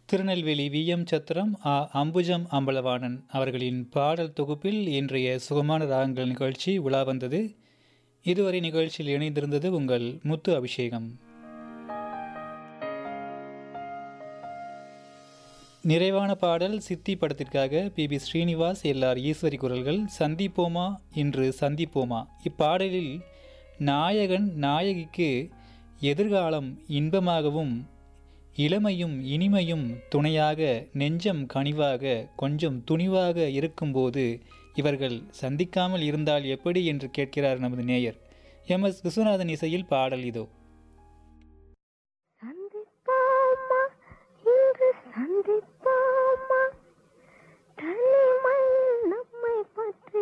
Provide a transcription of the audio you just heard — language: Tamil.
திருநெல்வேலி வி எம் சத்திரம் ஆ அம்புஜம் அம்பலவாணன் அவர்களின் பாடல் தொகுப்பில் இன்றைய சுகமான ராகங்கள் நிகழ்ச்சி உலா வந்தது இதுவரை நிகழ்ச்சியில் இணைந்திருந்தது உங்கள் முத்து அபிஷேகம் நிறைவான பாடல் சித்தி படத்திற்காக P B Srinivas LR Eswari குரல்கள் சந்திப்போமா இன்று சந்திப்போமா இப்பாடலில் நாயகன் நாயகிக்கு எதிர்காலம் இன்பமாகவும் இளமையும் இனிமையும் துணையாக நெஞ்சம் கனிவாக கொஞ்சம் துணிவாக இருக்கும்போது இவர்கள் சந்திக்காமல் இருந்தால் எப்படி என்று கேட்கிறார் நமது நேயர் எம் எஸ் விஸ்வநாதன் இசையில் பாடல் இதோ